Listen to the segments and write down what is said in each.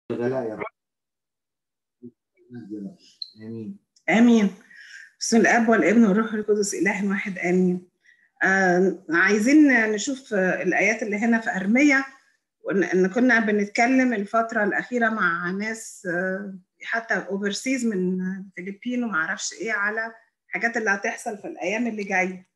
الغلاء يا رب امين امين بسم الاب والابن والروح القدس اله واحد امين آه عايزين نشوف آه، الايات اللي هنا في ارميه وان إن كنا بنتكلم الفتره الاخيره مع ناس آه، حتى اوفرسيز من الفلبين وما اعرفش ايه على الحاجات اللي هتحصل في الايام اللي جايه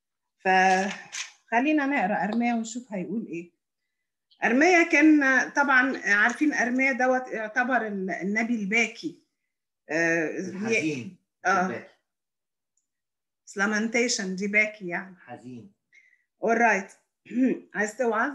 فخلينا نقرا ارميه ونشوف هيقول ايه ارميه كان طبعا عارفين ارميه دوت يعتبر النبي الباكي آه، هي- الحزين آه. باكي. لامنتيشن دي باكي يعني حزين alright عايز توعظ؟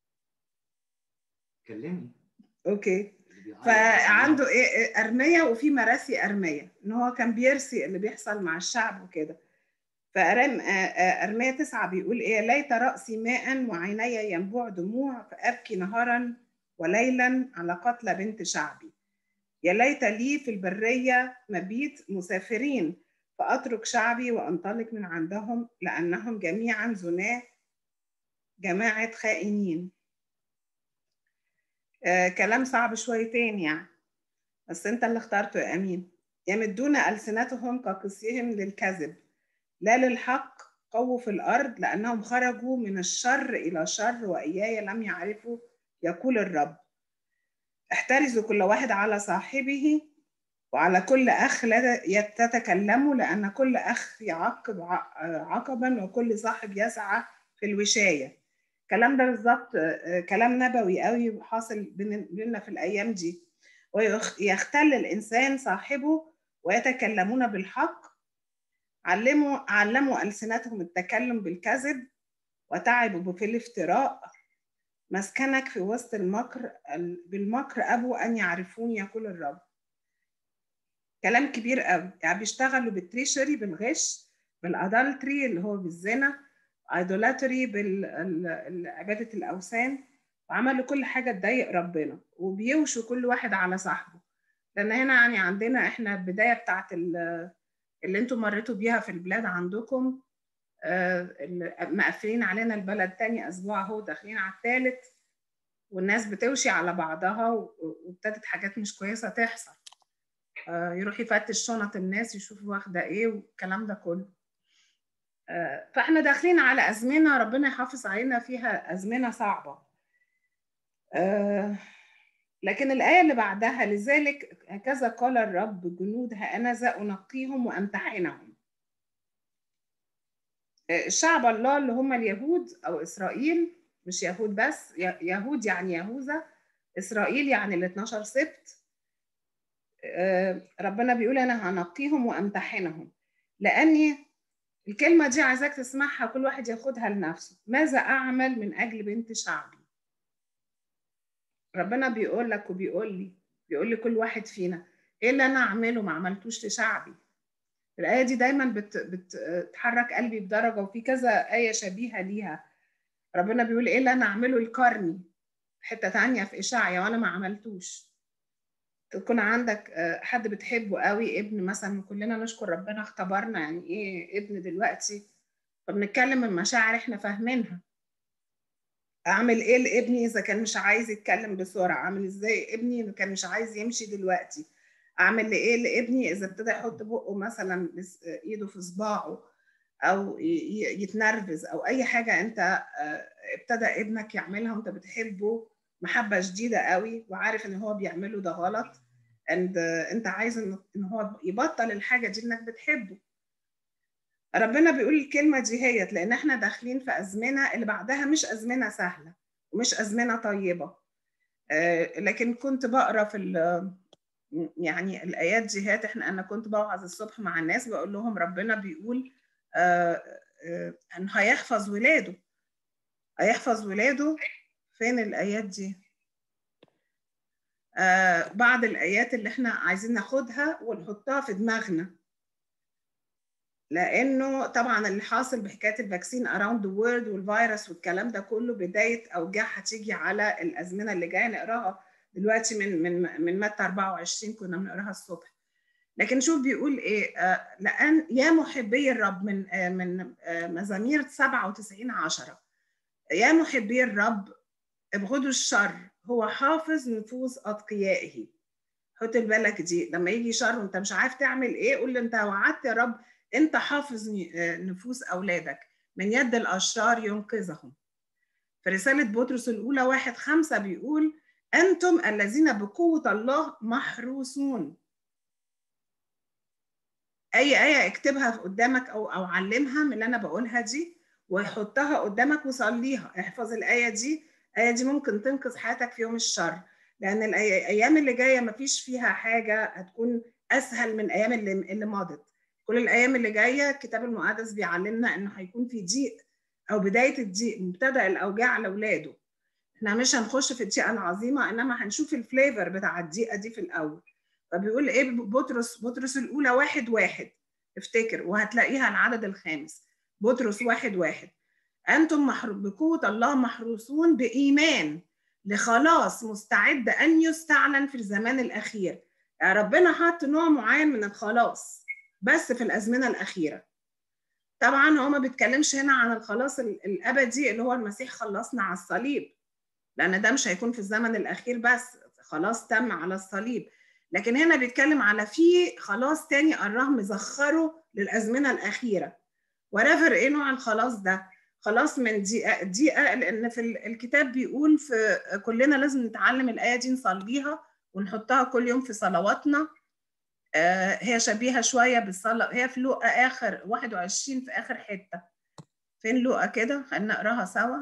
كلمني اوكي اللي بيعيط فعنده ايه إيه، ارميه وفي مراسي ارميه ان هو كان بيرسي اللي بيحصل مع الشعب وكده فأرم آه، آه، ارميه تسعه بيقول ايه ليت راسي ماء وعيني ينبوع دموع فابكي نهارا وليلا على قتل بنت شعبي يا ليت لي في البريه مبيت مسافرين فاترك شعبي وانطلق من عندهم لانهم جميعا زناه جماعه خائنين آه كلام صعب شويتين يعني بس انت اللي اخترته يا امين يمدون السنتهم كقصيهم للكذب لا للحق قووا في الارض لانهم خرجوا من الشر الى شر واياي لم يعرفوا يقول الرب احترزوا كل واحد على صاحبه وعلى كل اخ لا تتكلموا لان كل اخ يعقب ع- عقبا وكل صاحب يسعى في الوشايه الكلام ده بالظبط آه، كلام نبوي قوي حاصل بين- بيننا في الايام دي ويختل الانسان صاحبه ويتكلمون بالحق علموا علموا السنتهم التكلم بالكذب وتعبوا في الافتراء مسكنك في وسط المكر ال- بالمكر ابوا ان يعرفون يقول الرب كلام كبير قوي يعني بيشتغلوا بالتريشري بالغش بالادلتري اللي هو بالزنا ايدولاتري بعباده الاوثان وعملوا كل حاجه تضايق ربنا وبيوشوا كل واحد على صاحبه لان هنا يعني عندنا احنا البدايه بتاعت ال- اللي انتم مريتوا بيها في البلاد عندكم آه، اللي مقفلين علينا البلد تاني اسبوع اهو داخلين على الثالث والناس بتوشي على بعضها و- وابتدت حاجات مش كويسه تحصل آه، يروح يفتش شنط الناس يشوف واخده ايه والكلام ده كله آه، فاحنا داخلين على ازمنه ربنا يحافظ علينا فيها ازمنه صعبه آه، لكن الآية اللي بعدها لذلك هكذا قال الرب جنود ها أنا ذا أنقيهم وأمتحنهم آه، الشعب الله اللي هم اليهود أو إسرائيل مش يهود بس ي- يهود يعني يهوذا إسرائيل يعني ال 12 سبت آه، ربنا بيقول أنا هنقيهم وأمتحنهم لأني الكلمة دي عايزاك تسمعها كل واحد ياخدها لنفسه ماذا أعمل من أجل بنت شعبي ربنا بيقول لك وبيقول لي بيقول لكل واحد فينا ايه اللي انا اعمله ما عملتوش لشعبي الايه دي دايما بت بتحرك قلبي بدرجه وفي كذا ايه شبيهه ليها ربنا بيقول ايه اللي انا اعمله لكرمي حته تانية في اشعيا وانا ما عملتوش تكون عندك آه، حد بتحبه قوي ابن مثلا كلنا نشكر ربنا اختبرنا يعني ايه ابن دلوقتي فبنتكلم من مشاعر احنا فاهمينها اعمل ايه لابني اذا كان مش عايز يتكلم بسرعه اعمل ازاي ابني اذا كان مش عايز يمشي دلوقتي اعمل ايه لابني اذا ابتدى يحط بقه مثلا بس- ايده في صباعه او ي- ي- يتنرفز او اي حاجه انت آه، ابتدى ابنك يعملها وانت بتحبه محبه شديده قوي وعارف ان هو بيعمله ده غلط and آه، انت عايز ان إن هو يبطل الحاجه دي انك بتحبه ربنا بيقول الكلمة دي هي لأن احنا داخلين في أزمنة اللي بعدها مش أزمنة سهلة ومش أزمنة طيبة آه، لكن كنت بقرا في ال- يعني الآيات دي هات احنا أنا كنت بوعظ الصبح مع الناس بقول لهم ربنا بيقول آه، آه، إن هيحفظ ولاده هيحفظ ولاده فين الآيات دي؟ آه، بعض الآيات اللي احنا عايزين ناخدها ونحطها في دماغنا لانه طبعا اللي حاصل بحكايه الفاكسين اراوند ذا وورلد والفيروس والكلام ده كله بدايه اوجاع هتيجي على الازمنه اللي جايه نقراها دلوقتي من من من متى 24 كنا بنقراها الصبح لكن شوف بيقول ايه آه لان يا محبي الرب من آه من آه مزامير 97 10 يا محبي الرب ابغضوا الشر هو حافظ نفوس أتقيائه حط بالك دي لما يجي شر وانت مش عارف تعمل ايه قول له انت وعدت يا رب انت حافظ نفوس اولادك من يد الاشرار ينقذهم في رسالة بطرس الأولى واحد خمسة بيقول أنتم الذين بقوة الله محروسون أي آية اكتبها قدامك أو أو علمها من اللي أنا بقولها دي وحطها قدامك وصليها احفظ الآية دي الآية دي ممكن تنقذ حياتك في يوم الشر لأن الأيام اللي جاية مفيش فيها حاجة هتكون أسهل من الأيام اللي, اللي مضت كل الأيام اللي جاية الكتاب المقدس بيعلمنا إنه هيكون في ضيق أو بداية الضيق مبتدأ الأوجاع لأولاده احنا مش هنخش في الضيقة العظيمة إنما هنشوف الفليفر بتاع الضيقة دي في الأول فبيقول إيه بطرس بطرس الأولى واحد واحد افتكر وهتلاقيها العدد الخامس بطرس واحد واحد أنتم بقوة الله محروسون بإيمان لخلاص مستعد أن يستعلن في الزمان الأخير يعني ربنا حط نوع معين من الخلاص بس في الأزمنة الأخيرة طبعا هو ما بيتكلمش هنا عن الخلاص الأبدي اللي هو المسيح خلصنا على الصليب لأن ده مش هيكون في الزمن الأخير بس خلاص تم على الصليب لكن هنا بيتكلم على في خلاص تاني الله مزخره للأزمنة الأخيرة ورافر إيه نوع الخلاص ده خلاص من دقيقة دقيقة لأن في الكتاب بيقول في كلنا لازم نتعلم الآية دي نصليها ونحطها كل يوم في صلواتنا آه هي شبيهة شوية بالصلاة هي في لوقا آخر 21 في آخر حتة فين لوقا كده خلينا نقراها سوا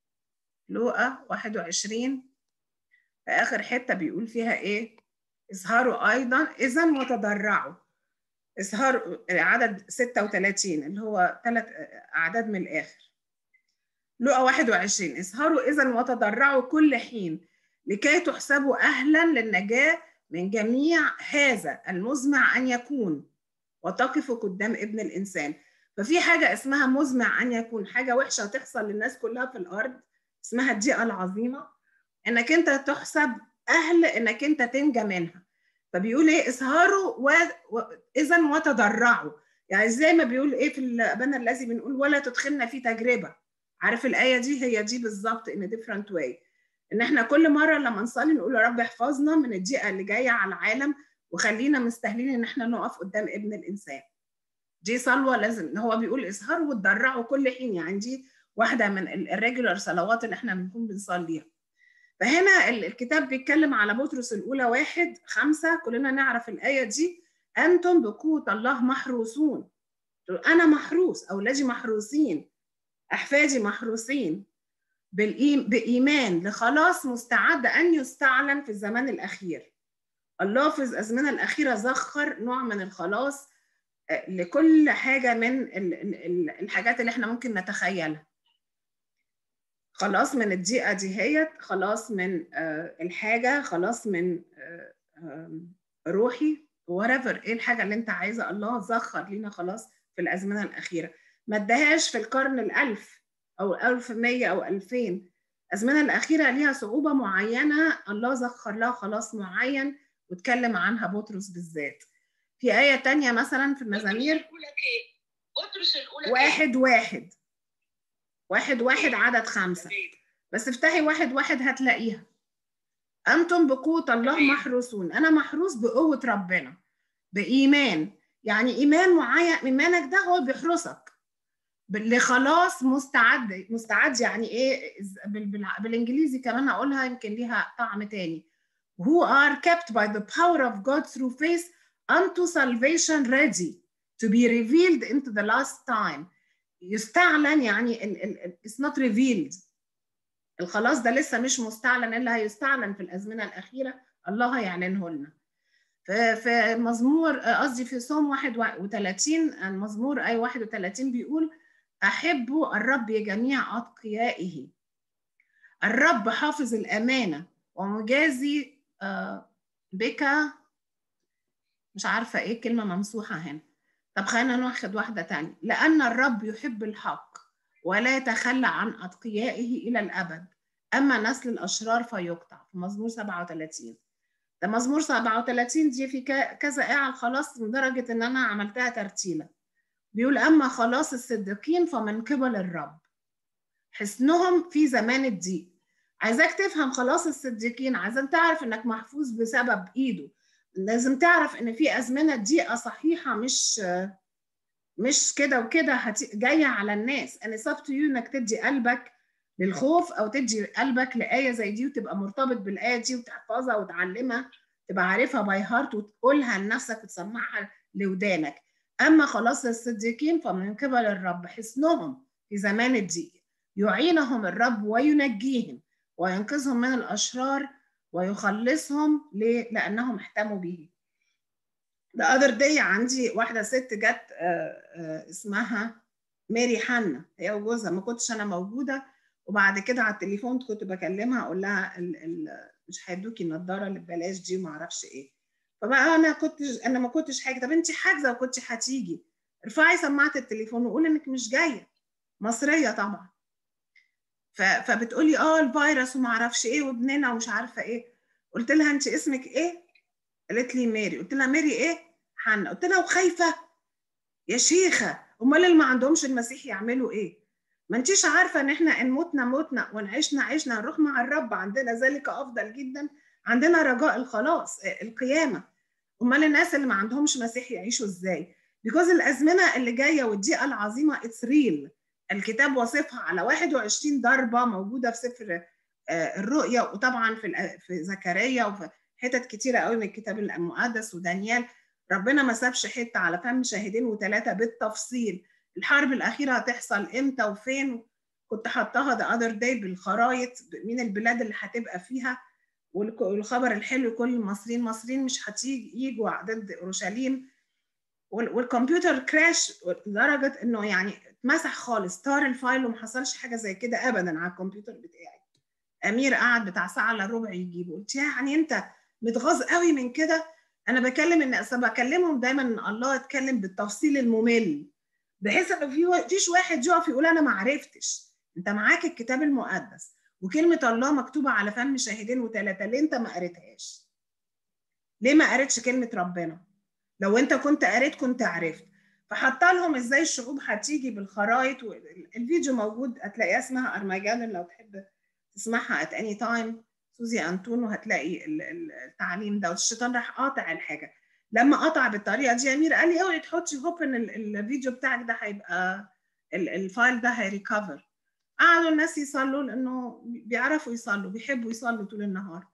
لوقا 21 في آخر حتة بيقول فيها إيه اظهروا أيضا إذا وتضرعوا اظهار عدد 36 اللي هو ثلاث أعداد من الآخر لقى 21 اسهروا إذا وتضرعوا كل حين لكي تحسبوا أهلا للنجاة من جميع هذا المزمع أن يكون وتقفوا قدام ابن الإنسان ففي حاجة اسمها مزمع أن يكون حاجة وحشة تحصل للناس كلها في الأرض اسمها الضيقة العظيمة إنك أنت تحسب أهل إنك أنت تنجى منها فبيقول إيه اسهروا و... و... إذا وتضرعوا يعني زي ما بيقول إيه في الأبانا الذي بنقول ولا تدخلنا في تجربة عارف الآية دي هي دي بالظبط in a different way إن إحنا كل مرة لما نصلي نقول يا رب احفظنا من الضيقة اللي جاية على العالم وخلينا مستاهلين إن إحنا نقف قدام ابن الإنسان دي صلوة لازم هو بيقول اسهروا وتضرعوا كل حين يعني دي واحدة من الريجولار صلوات اللي إحنا بنكون بنصليها فهنا الكتاب بيتكلم على بطرس الأولى واحد خمسة كلنا نعرف الآية دي أنتم بقوة الله محروسون أنا محروس أولادي محروسين أحفادي محروسين بإيمان لخلاص مستعد أن يستعلن في الزمان الأخير الله في الأزمنة الأخيرة زخر نوع من الخلاص لكل حاجة من الحاجات اللي احنا ممكن نتخيلها خلاص من الضيقة دي هي خلاص من الحاجة خلاص من روحي وريفر ايه الحاجة اللي انت عايزة الله زخر لينا خلاص في الأزمنة الأخيرة ما ادهاش في القرن الألف أو 1100 أو 2000 الأزمنة الأخيرة ليها صعوبة معينة الله زخر لها خلاص معين واتكلم عنها بطرس بالذات في آية تانية مثلا في المزامير بطرس الأولى واحد واحد واحد واحد عدد خمسة بس افتحي واحد واحد هتلاقيها أنتم بقوة الله محروسون أنا محروس بقوة ربنا بإيمان يعني إيمان معين إيمانك ده هو بيحرسك لخلاص مستعد مستعد يعني ايه بالانجليزي كمان هقولها يمكن ليها طعم تاني who are kept by the power of God through faith unto salvation ready to be revealed into the last time يستعلن يعني ال ال it's not revealed الخلاص ده لسه مش مستعلن الا هيستعلن في الازمنه الاخيره الله هيعلنه لنا في مزمور قصدي في صوم 31 المزمور اي 31 بيقول احبوا الرب جميع اتقيائه الرب حافظ الامانه ومجازي بك مش عارفه ايه كلمه ممسوحه هنا طب خلينا ناخد واحده تانية لان الرب يحب الحق ولا يتخلى عن اتقيائه الى الابد اما نسل الاشرار فيقطع في مزمور 37 ده مزمور 37 دي في كذا آية على الخلاص لدرجة إن أنا عملتها ترتيلة بيقول أما خلاص الصديقين فمن قبل الرب حسنهم في زمان الضيق عايزاك تفهم خلاص الصديقين عايزاك تعرف انك محفوظ بسبب ايده لازم تعرف ان في ازمنه ضيقه صحيحه مش مش كده وكده هت... جايه على الناس انا صبت يو انك تدي قلبك للخوف او تدي قلبك لايه زي دي وتبقى مرتبط بالايه دي وتحفظها وتعلمها تبقى عارفها باي هارت وتقولها لنفسك وتسمعها لودانك اما خلاص الصديقين فمن قبل الرب حصنهم في زمان الضيق يعينهم الرب وينجيهم وينقذهم من الاشرار ويخلصهم ليه؟ لانهم احتموا به The other day عندي واحدة ست جت اسمها ماري حنا هي وجوزها ما كنتش أنا موجودة وبعد كده على التليفون كنت بكلمها أقول لها ال ال مش هيدوكي النضارة اللي ببلاش دي وما أعرفش إيه فبقى أنا كنت أنا ما كنتش حاجة طب أنت حاجزة وكنت هتيجي ارفعي سماعة التليفون وقولي إنك مش جاية مصرية طبعا فبتقولي اه الفيروس وما اعرفش ايه وابننا ومش عارفه ايه قلت لها انت اسمك ايه قالت لي ماري قلت لها ماري ايه حنا قلت لها وخايفه يا شيخه امال اللي ما عندهمش المسيح يعملوا ايه ما انتيش عارفه ان احنا ان متنا متنا وان عشنا عشنا هنروح مع الرب عندنا ذلك افضل جدا عندنا رجاء الخلاص القيامه امال الناس اللي ما عندهمش مسيح يعيشوا ازاي بيكوز الازمنه اللي جايه والضيقه العظيمه اتس ريل الكتاب وصفها على 21 ضربه موجوده في سفر الرؤيا وطبعا في في زكريا وفي حتت كتيره قوي من الكتاب المقدس ودانيال ربنا ما سابش حته على فم شاهدين وثلاثه بالتفصيل الحرب الاخيره هتحصل امتى وفين كنت حطاها ذا اذر داي بالخرايط مين البلاد اللي هتبقى فيها والخبر الحلو كل المصريين مصريين مش هتيجي يجوا ضد اورشليم والكمبيوتر كراش لدرجه انه يعني اتمسح خالص طار الفايل وما حصلش حاجه زي كده ابدا على الكمبيوتر بتاعي امير قعد بتاع ساعه الا ربع يجيبه قلت يعني انت متغاظ قوي من كده انا بكلم الناس بكلمهم دايما ان الله اتكلم بالتفصيل الممل بحيث ان في فيش واحد يقف يقول انا ما عرفتش انت معاك الكتاب المقدس وكلمه الله مكتوبه على فم شاهدين وثلاثه ليه انت ما قريتهاش ليه ما قريتش كلمه ربنا لو انت كنت قريت كنت عرفت فحط لهم ازاي الشعوب هتيجي بالخرايط الفيديو موجود هتلاقيها اسمها ارمجان لو تحب تسمعها ات اني تايم سوزي انطون وهتلاقي التعليم ده والشيطان راح قاطع الحاجه لما قطع بالطريقه دي امير قال لي اوعي تحطي هوب ان الفيديو بتاعك ده هيبقى الفايل ده هيريكفر قعدوا الناس يصلوا لانه بيعرفوا يصلوا بيحبوا يصلوا طول النهار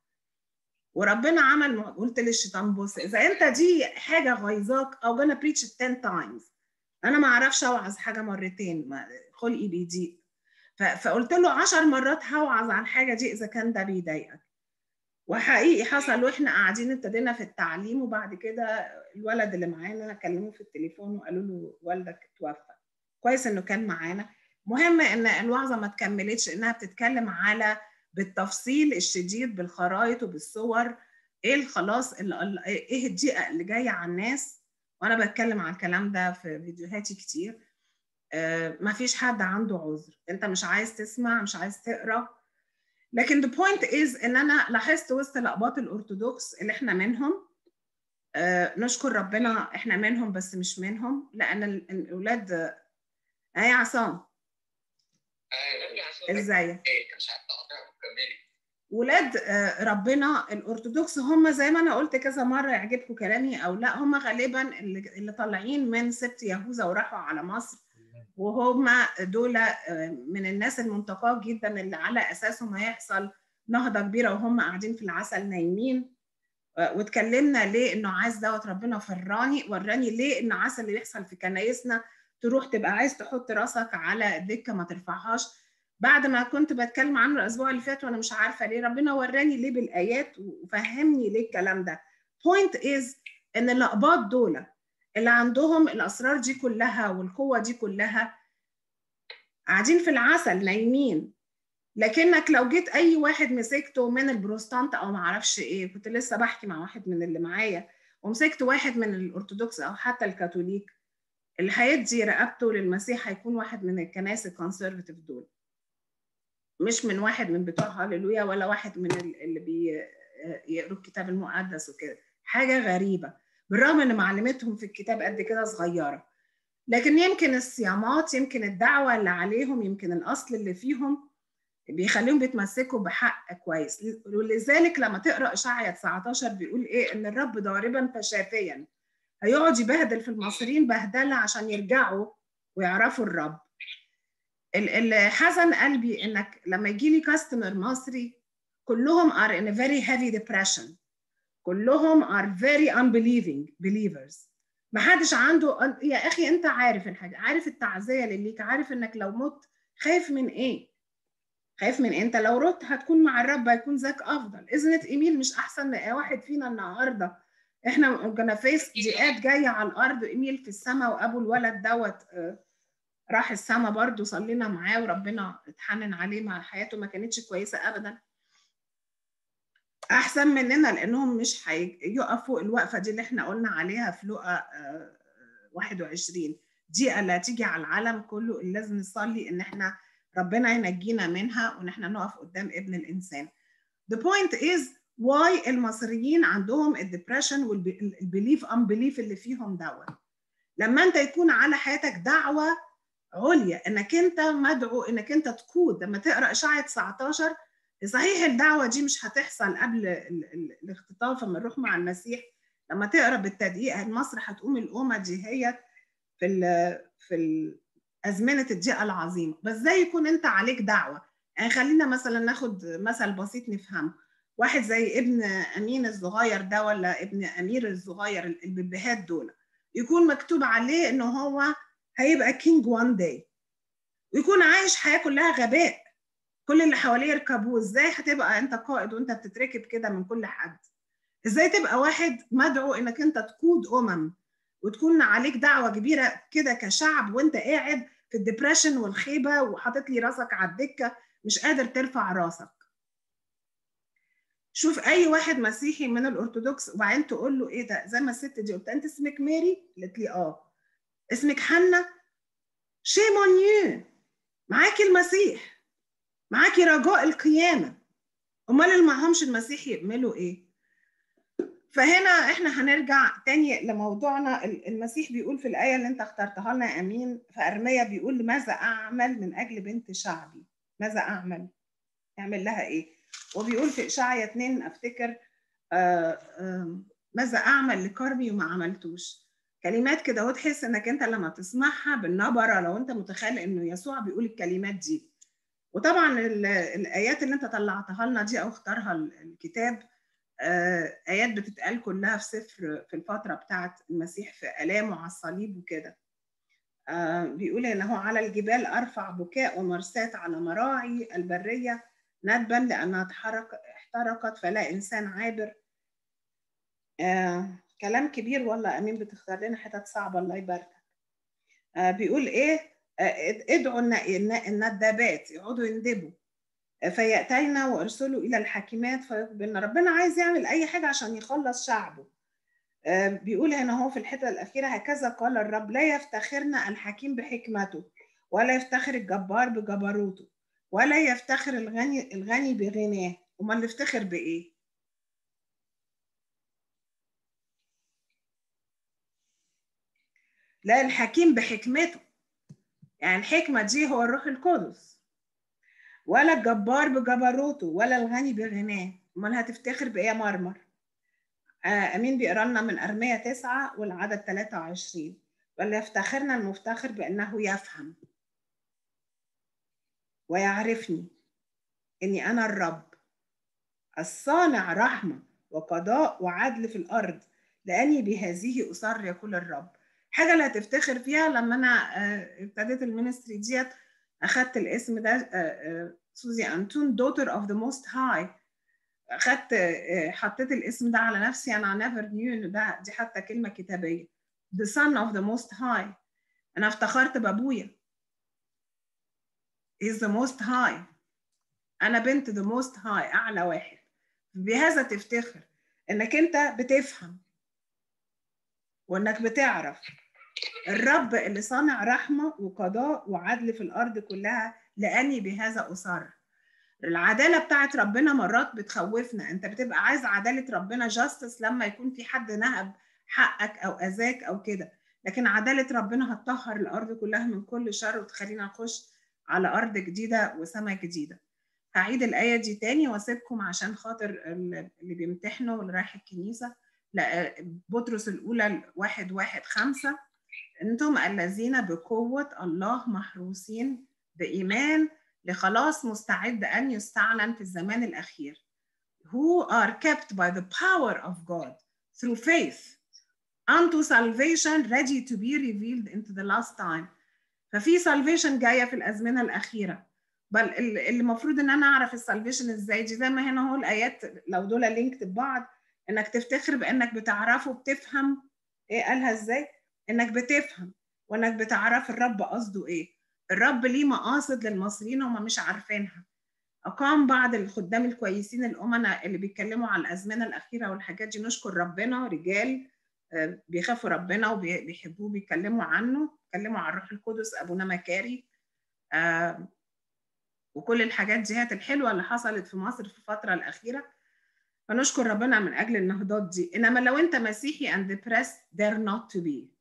وربنا عمل قلت للشيطان بص اذا انت دي حاجه غيظاك او gonna preach it 10 times انا ما اعرفش اوعظ حاجه مرتين خلقي بيضيق فقلت له 10 مرات هوعظ عن حاجه دي اذا كان ده بيضايقك وحقيقي حصل واحنا قاعدين ابتدينا في التعليم وبعد كده الولد اللي معانا كلموه في التليفون وقالوا له والدك توفى كويس انه كان معانا مهم ان الوعظه ما تكملتش انها بتتكلم على بالتفصيل الشديد بالخرايط وبالصور ايه الخلاص اللي ايه الضيقه اللي جايه على الناس وانا بتكلم عن الكلام ده في فيديوهاتي كتير آه ما فيش حد عنده عذر انت مش عايز تسمع مش عايز تقرا لكن the point is ان انا لاحظت وسط الاقباط الارثوذكس اللي احنا منهم آه نشكر ربنا احنا منهم بس مش منهم لان الاولاد اه يا عصام ازيك ولاد ربنا الارثوذكس هم زي ما انا قلت كذا مره يعجبكم كلامي او لا هم غالبا اللي, اللي طالعين من سبت يهوذا وراحوا على مصر وهم دول من الناس المنتقاه جدا اللي على اساسهم هيحصل نهضه كبيره وهم قاعدين في العسل نايمين واتكلمنا ليه انه عايز دوت ربنا فراني وراني ليه ان عسل اللي بيحصل في كنايسنا تروح تبقى عايز تحط راسك على الدكه ما ترفعهاش بعد ما كنت بتكلم عنه الاسبوع اللي فات وانا مش عارفه ليه ربنا وراني ليه بالايات وفهمني ليه الكلام ده بوينت از ان الاقباط دول اللي عندهم الاسرار دي كلها والقوه دي كلها قاعدين في العسل نايمين لكنك لو جيت اي واحد مسكته من البروستانت او معرفش ايه كنت لسه بحكي مع واحد من اللي معايا ومسكت واحد من الارثوذكس او حتى الكاثوليك اللي هيدي رقبته للمسيح هيكون واحد من الكنائس الكونسرفتيف دول مش من واحد من بتوع هاليلويا ولا واحد من اللي بيقروا الكتاب المقدس وكده حاجه غريبه بالرغم ان معلوماتهم في الكتاب قد كده صغيره لكن يمكن الصيامات يمكن الدعوه اللي عليهم يمكن الاصل اللي فيهم بيخليهم بيتمسكوا بحق كويس ولذلك لما تقرا اشعيا 19 بيقول ايه ان الرب ضاربا فشافيا هيقعد يبهدل في المصريين بهدله عشان يرجعوا ويعرفوا الرب اللي حزن قلبي انك لما يجي لي كاستمر مصري كلهم are in a very heavy depression كلهم are very unbelieving believers ما حدش عنده يا اخي انت عارف الحاجه عارف التعزيه اللي ليك عارف انك لو مت خايف من ايه خايف من إيه؟ انت لو رحت هتكون مع الرب هيكون ذاك افضل اذنت ايميل مش احسن من واحد فينا النهارده احنا جانا فيس ضيقات جايه على الارض ايميل في السماء وابو الولد دوت راح السماء برضه صلينا معاه وربنا اتحنن عليه مع حياته ما كانتش كويسه ابدا احسن مننا لانهم مش هيقفوا الوقفه دي اللي احنا قلنا عليها في لقا 21 دي اللي هتيجي على العالم كله اللي لازم نصلي ان احنا ربنا ينجينا منها وان احنا نقف قدام ابن الانسان. The point is why المصريين عندهم الدبريشن والبيليف unbelief اللي فيهم دوت. لما انت يكون على حياتك دعوه عليا انك انت مدعو انك انت تقود لما تقرا اشعيا 19 صحيح الدعوه دي مش هتحصل قبل الاختطاف لما نروح مع المسيح لما تقرا بالتدقيق مصر هتقوم الامه دي هي في ال في ال ازمنه الضيقه العظيمه بس ازاي يكون انت عليك دعوه يعني خلينا مثلا ناخد مثل بسيط نفهمه واحد زي ابن امين الصغير ده ولا ابن امير الصغير البيبيهات دول يكون مكتوب عليه انه هو هيبقى كينج وان داي ويكون عايش حياه كلها غباء كل اللي حواليه يركبوه ازاي هتبقى انت قائد وانت بتتركب كده من كل حد ازاي تبقى واحد مدعو انك انت تقود امم وتكون عليك دعوه كبيره كده كشعب وانت قاعد في الدبريشن والخيبه وحاطط لي راسك على الدكه مش قادر ترفع راسك شوف اي واحد مسيحي من الارثوذكس وبعدين تقول له ايه ده زي ما الست دي قلت انت اسمك ماري قالت لي اه اسمك حنا شي مونيو معاكي المسيح معاكي رجاء القيامه امال اللي معهمش المسيح يعملوا ايه فهنا احنا هنرجع تاني لموضوعنا المسيح بيقول في الايه اللي انت اخترتها لنا يا امين في ارميا بيقول ماذا اعمل من اجل بنت شعبي ماذا اعمل اعمل لها ايه وبيقول في اشعيا 2 افتكر آآ آآ ماذا اعمل لكرمي وما عملتوش كلمات كده وتحس انك انت لما تسمعها بالنبره لو انت متخيل انه يسوع بيقول الكلمات دي وطبعا الايات اللي انت طلعتها لنا دي او اختارها الكتاب ايات بتتقال كلها في سفر في الفتره بتاعت المسيح في الامه على الصليب وكده بيقول انه على الجبال ارفع بكاء ومرسات على مراعي البريه ندبا لانها احترقت فلا انسان عابر كلام كبير والله امين بتختار لنا حتت صعبه الله يباركك بيقول ايه ادعوا الندابات يقعدوا يندبوا فيأتينا وارسلوا الى الحاكمات فيقبلنا ربنا عايز يعمل اي حاجه عشان يخلص شعبه بيقول هنا هو في الحته الاخيره هكذا قال الرب لا يفتخرنا الحكيم بحكمته ولا يفتخر الجبار بجبروته ولا يفتخر الغني الغني بغناه امال نفتخر بايه لا الحكيم بحكمته يعني الحكمه دي هو الروح القدس ولا الجبار بجبروته ولا الغني بغناه امال هتفتخر بايه يا مرمر آه امين بيقرا لنا من ارميه 9 والعدد 23 ولا يفتخرنا المفتخر بانه يفهم ويعرفني اني انا الرب الصانع رحمه وقضاء وعدل في الارض لاني بهذه اصر يقول الرب حاجه اللي هتفتخر فيها لما انا ابتديت المينستري ديت اخدت الاسم ده سوزي انتون دوتر اوف ذا موست هاي اخدت حطيت الاسم ده على نفسي انا نيفر نيو ان ده دي حتى كلمه كتابيه the son of the most high انا افتخرت بابويا is the most high انا بنت the most high اعلى واحد بهذا تفتخر انك انت بتفهم وانك بتعرف الرب اللي صانع رحمه وقضاء وعدل في الارض كلها لاني بهذا اصر العداله بتاعت ربنا مرات بتخوفنا انت بتبقى عايز عداله ربنا جاستس لما يكون في حد نهب حقك او اذاك او كده لكن عداله ربنا هتطهر الارض كلها من كل شر وتخلينا نخش على ارض جديده وسماء جديده هعيد الآية دي تاني واسيبكم عشان خاطر اللي بيمتحنوا واللي رايح الكنيسة لا بطرس الأولى واحد واحد خمسة أنتم الذين بقوة الله محروسين بإيمان لخلاص مستعد أن يستعلن في الزمان الأخير who are kept by the power of God through faith unto salvation ready to be revealed into the last time ففي salvation جاية في الأزمنة الأخيرة بل اللي المفروض ان انا اعرف السالفيشن ازاي دي زي ما هنا هو الايات لو دول لينكد ببعض انك تفتخر بانك بتعرفه وبتفهم ايه قالها ازاي انك بتفهم وانك بتعرف الرب قصده ايه الرب ليه مقاصد للمصريين هم مش عارفينها اقام بعض الخدام الكويسين الامناء اللي بيتكلموا على الازمنه الاخيره والحاجات دي نشكر ربنا رجال بيخافوا ربنا وبيحبوه بيتكلموا عنه بيتكلموا عن الروح القدس ابونا مكاري وكل الحاجات دي الحلوه اللي حصلت في مصر في الفتره الاخيره فنشكر ربنا من اجل النهضات دي انما لو انت مسيحي and depressed dare not to be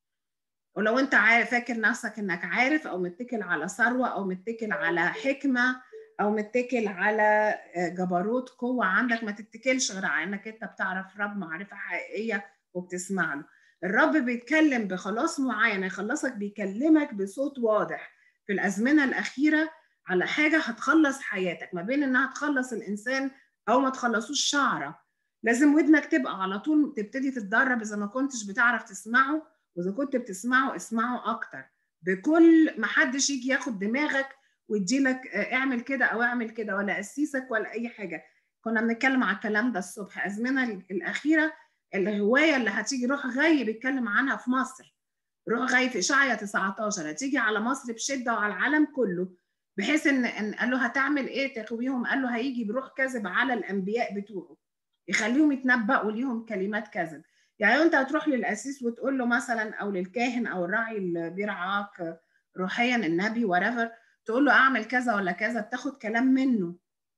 ولو انت عارف فاكر نفسك انك عارف او متكل على ثروه او متكل على حكمه او متكل على جبروت قوه عندك ما تتكلش غير على انك انت بتعرف رب معرفه حقيقيه وبتسمع له الرب بيتكلم بخلاص معين يخلصك بيكلمك بصوت واضح في الازمنه الاخيره على حاجه هتخلص حياتك ما بين انها تخلص الانسان او ما تخلصوش شعره لازم ودنك تبقى على طول تبتدي تتدرب اذا ما كنتش بتعرف تسمعه واذا كنت بتسمعه اسمعه اكتر بكل ما حدش يجي ياخد دماغك ويديلك اعمل كده او اعمل كده ولا قسيسك ولا اي حاجه كنا بنتكلم على الكلام ده الصبح ازمنه الاخيره الهوايه اللي هتيجي روح غي بيتكلم عنها في مصر روح غي في اشعيا 19 هتيجي على مصر بشده وعلى العالم كله بحيث ان ان قال له هتعمل ايه تقويهم قال له هيجي بروح كذب على الانبياء بتوعه يخليهم يتنبأوا ليهم كلمات كذب يعني انت هتروح للاسيس وتقول له مثلا او للكاهن او الراعي اللي بيرعاك روحيا النبي وريفر تقول له اعمل كذا ولا كذا بتاخد كلام منه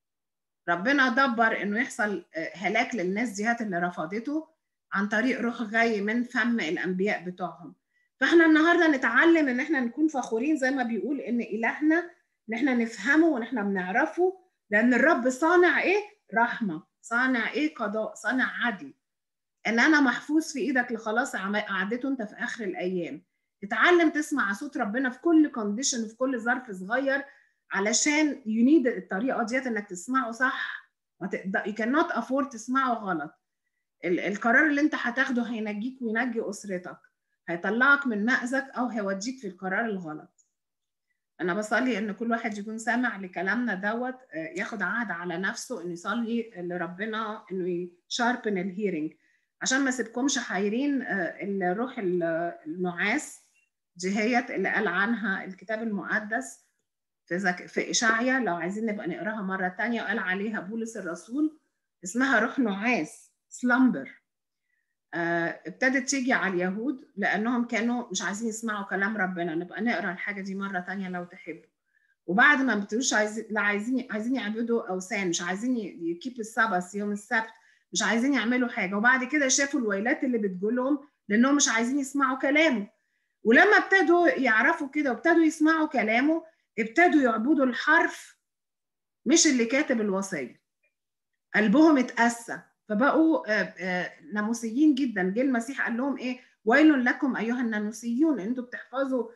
ربنا دبر انه يحصل هلاك للناس ديات اللي رفضته عن طريق روح غي من فم الانبياء بتوعهم فاحنا النهارده نتعلم ان احنا نكون فخورين زي ما بيقول ان الهنا ان احنا نفهمه وان احنا بنعرفه لان الرب صانع ايه رحمه صانع ايه قضاء صانع عدل ان انا محفوظ في ايدك لخلاص قعدته انت في اخر الايام اتعلم تسمع صوت ربنا في كل كونديشن وفي كل ظرف صغير علشان ينيد الطريقه ديت انك تسمعه صح ما تقدر you cannot afford تسمعه غلط القرار اللي انت هتاخده هينجيك وينجي اسرتك هيطلعك من مأزق او هيوديك في القرار الغلط انا بصلي ان كل واحد يكون سامع لكلامنا دوت ياخد عهد على نفسه انه يصلي لربنا انه يشاربن الهيرنج عشان ما سيبكمش حايرين الروح النعاس دهيت اللي قال عنها الكتاب المقدس في زك... في اشعيا لو عايزين نبقى نقراها مره تانية وقال عليها بولس الرسول اسمها روح نعاس سلامبر آه ابتدت تيجي على اليهود لانهم كانوا مش عايزين يسمعوا كلام ربنا نبقى نقرا الحاجه دي مره تانية لو تحبوا وبعد ما بتقولوش عايزين لا عايزين عايزين يعبدوا اوثان مش عايزين يكيب السبت يوم السبت مش عايزين يعملوا حاجه وبعد كده شافوا الويلات اللي بتجولهم لانهم مش عايزين يسمعوا كلامه ولما ابتدوا يعرفوا كده وابتدوا يسمعوا كلامه ابتدوا يعبدوا الحرف مش اللي كاتب الوصيه قلبهم اتأسى فبقوا ناموسيين جدا جه المسيح قال لهم ايه ويل لكم ايها الناموسيون انتوا بتحفظوا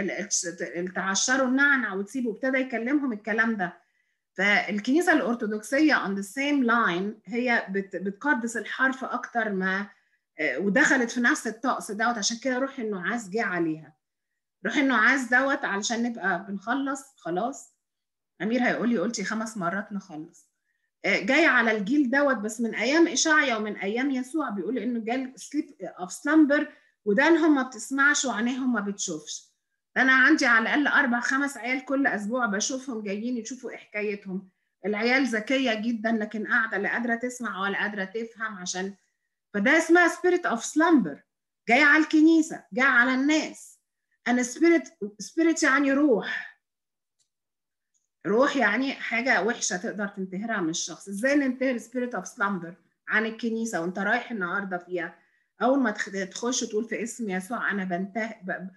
تعشروا النعنع وتسيبوا ابتدى يكلمهم الكلام ده فالكنيسه الارثوذكسيه on the same line هي بتقدس الحرف اكتر ما ودخلت في نفس الطقس دوت عشان كده روح النعاس جه عليها روح النعاس دوت علشان نبقى بنخلص خلاص امير هيقول لي قلتي خمس مرات نخلص جاي على الجيل دوت بس من ايام اشعيا ومن ايام يسوع بيقول انه جال سليب اوف سلمبر ودانهم ما بتسمعش وعينيهم ما بتشوفش انا عندي على الاقل اربع خمس عيال كل اسبوع بشوفهم جايين يشوفوا ايه حكايتهم العيال ذكيه جدا لكن قاعده لا قادره تسمع ولا قادره تفهم عشان فده اسمها سبيريت اوف سلمبر جاي على الكنيسه جاي على الناس انا سبيريت سبيريت يعني روح روح يعني حاجه وحشه تقدر تنتهرها من الشخص ازاي ننتهر سبيريت اوف سلمبر عن الكنيسه وانت رايح النهارده فيها اول ما تخش تقول في اسم يسوع انا بنته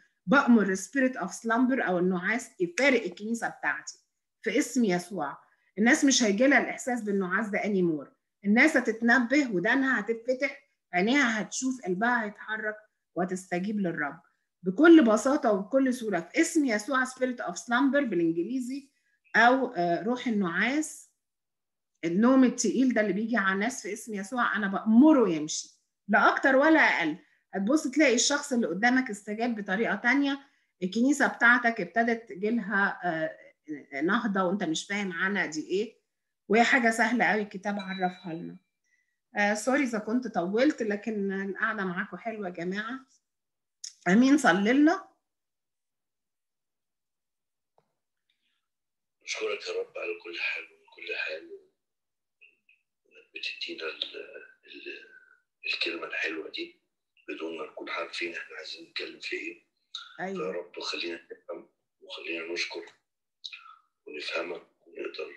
بامر سبيريت اوف سلمبر او النعاس يفارق الكنيسه بتاعتي في اسم يسوع الناس مش هيجي لها الاحساس بالنعاس ده اني مور الناس هتتنبه ودانها هتتفتح عينيها هتشوف قلبها هيتحرك وهتستجيب للرب بكل بساطة وبكل سهولة في اسم يسوع سبيريت اوف سلامبر بالانجليزي او روح النعاس النوم التقيل ده اللي بيجي على الناس في اسم يسوع انا بأمره يمشي لا اكتر ولا اقل هتبص تلاقي الشخص اللي قدامك استجاب بطريقة تانية الكنيسة بتاعتك ابتدت تجيلها نهضة وانت مش فاهم عنها دي ايه وهي حاجة سهلة قوي الكتاب عرفها لنا آه سوري اذا كنت طولت لكن القعدة معاكم حلوة يا جماعة امين صلي لنا نشكرك يا رب على كل حال وكل حال بتدينا ال ال الكلمة الحلوة دي بدون ما نكون عارفين احنا عايزين نتكلم في ايه ايوه يا رب خلينا نفهم وخلينا نشكر ونفهمك ونقدر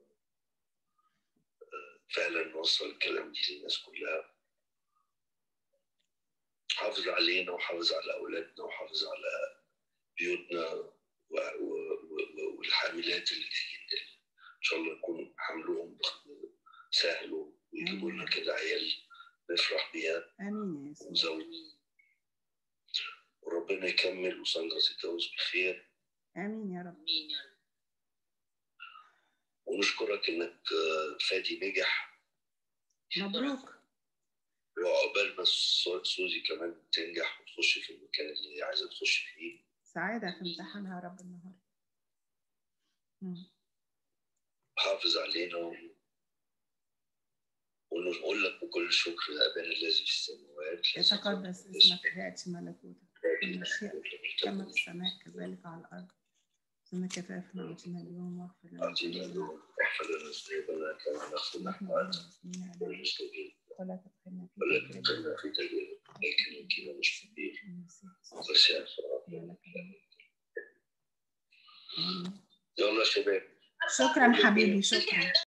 فعلا نوصل الكلام دي للناس كلها حافظ علينا وحافظ على أولادنا وحافظ على بيوتنا والحاملات اللي جايين إن شاء الله يكون حملهم سهل ويجيبوا لنا كده عيال نفرح بيها امين يا يسوع وزوج وربنا يكمل وساندرا تتجوز بخير امين يا رب امين يا رب ونشكرك انك فادي نجح مبروك وعقبال ما سو- سوزي كمان تنجح وتخش في المكان اللي هي عايزه تخش فيه سعادة في امتحانها يا رب النهارده مم. حافظ علينا و... ونقول لك بكل شكر يا ابانا الذي في السماوات يتقدس اسمك يأتي ملكوتك كما في السماء كذلك على الأرض ثم كفافنا وأعطنا اليوم واغفر لنا أعطينا ذنوبنا اليوم احفظ لنا ذنوبنا كما نغفر نحن ونحن أيضا المسلمين علينا للمسلمين ولا تدخلنا في ولا تجربة تدخلنا في تجربة لكن نجينا مش كبير المسيح بس يا فرح. يا لك الحمد. آمين. يلا يا شباب شكرا حبيبي شكرا